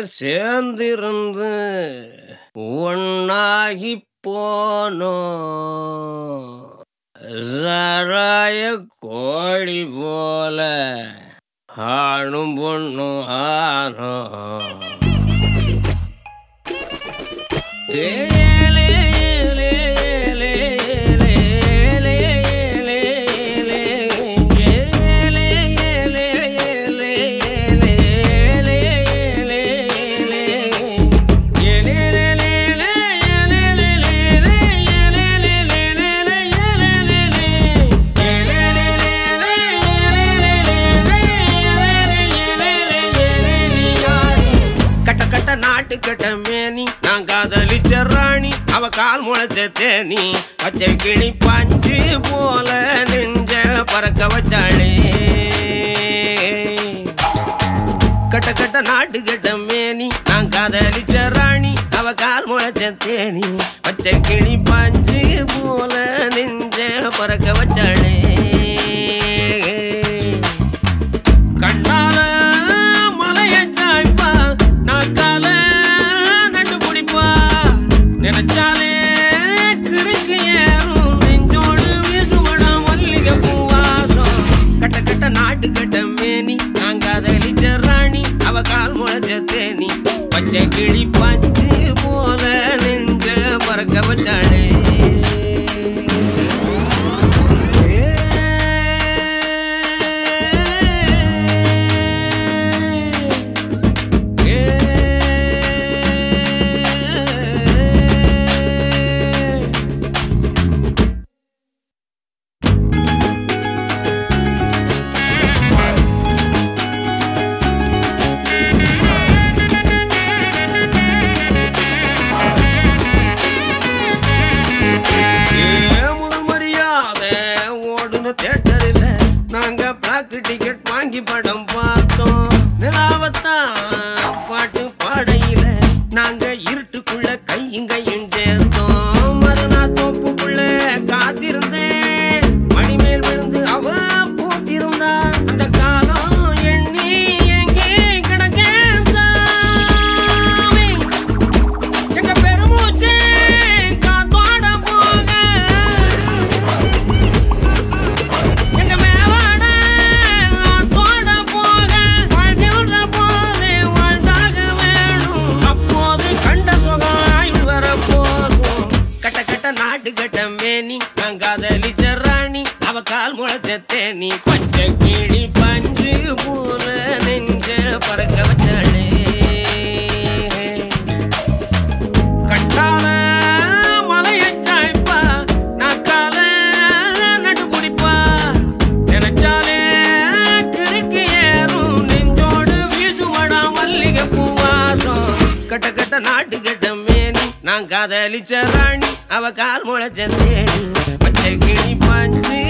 சேர்ந்திருந்து ஒன்னாகி போனோம் சாராய கோழி போல ஆணும் பொண்ணும் ஆனோ ஏலே, ஏலே, ஏலே, ஏலே, ஏலே, ஏலே, ஏலே, ஏலே, ஏலே, ஏலே, ஏலே, ஏலே, ஏலே, ஏலே, கட்ட கட்ட நாட்டு கட்ட மேனி நான் காதலிச்ச ராணி அவ கால் முளைச்ச தேனி பச்சை கிளி பஞ்சு போல நெஞ்ச பறக்க வச்சாளே கட்ட கட்ட நாட்டு கட்ட மேனி நான் காதலிச்ச ராணி அவ கால் முளைச்ச தேனி பச்சை கிளி பஞ்சு போல நெஞ்ச பறக்க வச்சாளே கண்ணால மலைய சாய்ப்பா நாக்கால நட்டு பிடிப்பா நினைச்சாலே கிறுக்கு ஏறும் நெஞ்சோடு வீசுமடா மல்லிகை பூவாசம் கட்ட கட்ட நாட்டு கட்ட மேனி நான் காதலிச்ச ராணி அவ கால் முளைச்ச தேனி பச்சை கிளி பஞ்சு போல நெஞ்ச பறக்க வச்சாளே முதல் மரியாதை ஓடுன தேட்டரில் நாங்க பிளாக் டிக்கெட் வாங்கி படம் பார்த்தோம் நிலாவத்தான் பாட்டு பாடையில நாங்க இருட்டுக்குள்ள கையும் கையும் சேர்த்தோம் மறுநாள் தோப்புக்குள்ள காத்திருந்தேன் மணிமேல் விழுந்து அவ பூத்திருந்தா அந்த காலம் எண்ணி எங்கே கிடக்கேன் சாமி எங்க பெருமூச்சு காத்தோட போக எங்க மேலான ஆத்தோட போக வாழ்கின்ற போது வாழ்ந்தாக வேணும் அப்போது கண்ட சுகம் ஆயுள் வர போதும் கட்ட கட்ட நாட்டு கட்ட மேனி நான் காதலிச்ச ராணி அவ கால் முளைச்ச தேனி பச்சை கிளி பஞ்சு போல நெஞ்ச பறக்க வச்சாளே கட்டால மலையச் சாய்ப்பா, நாக்கால நட்டு பிடிப்பா. நினைச்சாலே கிறுக்கு ஏறும், நெஞ்சோடு வீசுமடா மல்லிகை பூவாசம். கட்ட கட்ட நாட்டு கட்ட மேனி நான் காதலிச்ச ராணி அவ கால் முளைச்ச தேனி பச்சை கிளி பஞ்சு